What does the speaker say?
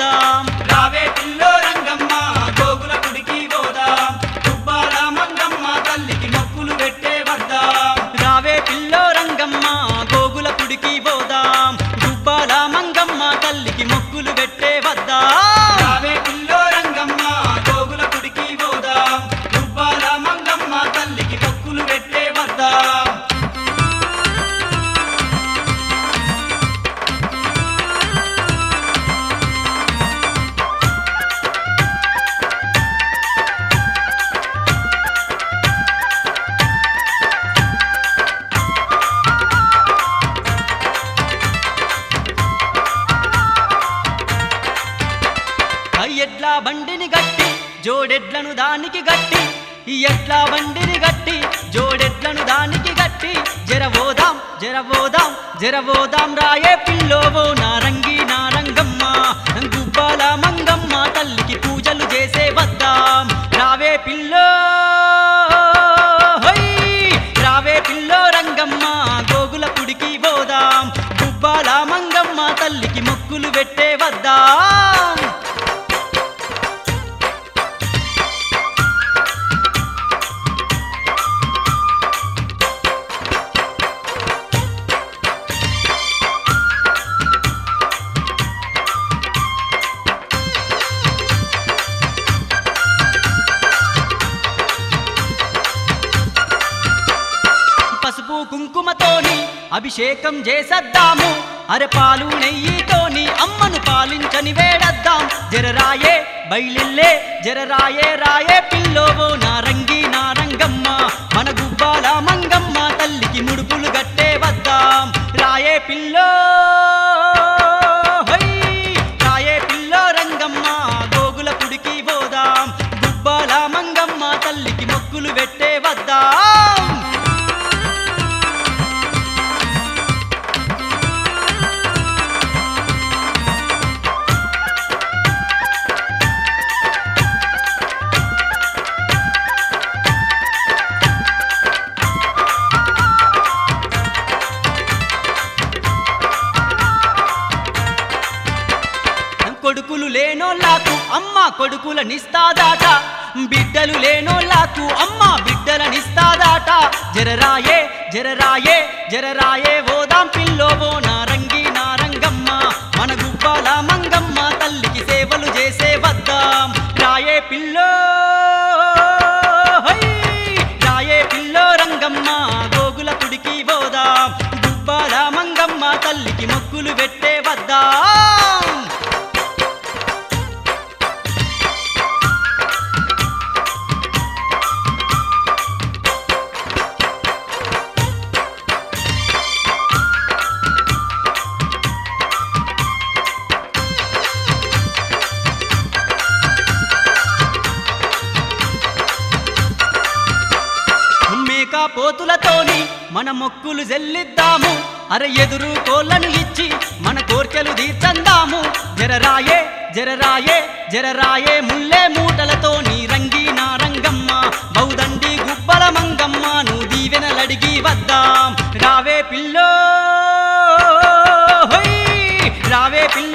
పోదాం రావే పిల్లో రంగమ్మ గోగుల గుడికి పోదాం దుబ్బాల మంగమ్మ తల్లికి మొక్కులు పెట్టే వద్దాం రావే పిల్లో రంగమ్మ గోగుల పుడికి పోదాం గుబ్బాల మంగమ్మ తల్లికి మొక్కులు పెట్టే వద్దా రావే పిల్లో రంగమ్మ గోగుల గుడికి పోదాం దుబ్బాల మంగమ్మ తల్లికి మొక్కులు పెట్టే వద్దాం ఆ ఎడ్ల బండిని గట్టి జోడెడ్లను దానికి గట్టి ఈ ఎడ్ల బండిని గట్టి జోడెడ్లను దానికి గట్టి జరవోదాం జరవోదాం జరవోదాం రాయే పిల్లోవో నారంగి నారంగమ్మ గుబ్బాల మంగమ్మ తల్లికి పూజలు చేసే వద్దాం రావే పిల్లో హై! రావే పిల్లో రంగమ్మ గోగుల పుడికి పోదాం గుబ్బాల మంగమ్మ తల్లికి మొక్కులు పెట్టే వద్దాం పసుపు కుంకుమతోని అభిషేకం చేసద్దాము అరపాలు నెయ్యితోని అమ్మను పాలించని వేడద్దాం జరరాయే బయలిల్లే జరరాయే రాయే పిల్లోవో నారంగి నారంగమ్మ మన గుబ్బాల మంగమ్మ తల్లికి ముడుపులు గట్టే వద్దాం రాయే పిల్లో హై! రాయే పిల్లో రంగమ్మ గోగుల పుడికి పోదాం గుబ్బాల మంగమ్మ తల్లికి మొక్కులు పెట్టే వద్దాం కొడుకులు లేనోళ్ళకు అమ్మ కొడుకులనిస్తాదాట బిడ్డలు లేనోళ్ళకు అమ్మ బిడ్డలనిస్తాదాట జరరాయే జరరాయే జరరాయే ఓదాం పిల్లోవో నారంగి నారంగమ్మ మన గుబ్బాల మంగమ్మ తల్లికి సేవలు చేసే వద్దాం రాయే పిల్లో హై! రాయే పిల్లో రంగమ్మ గోగుల పుడికి పోదాం గుబ్బాల మంగమ్మ తల్లికి మొక్కులు పెట్టే వద్దాం మేక పోతులతోని మన మొక్కులు చెల్లిద్దాము అర ఎదురు కోళ్ళను ఇచ్చి మన కోర్కెలు తీర్చందాము జరరాయే జరరాయే జరరాయే ముల్లే మూటలతో నీ రంగి నా రంగమ్మ బౌదండి గుబ్బల మంగమ్మ నువ్వు దీవెనలడిగి వద్దాం రావే పిల్లో హై! రావే పిల్ల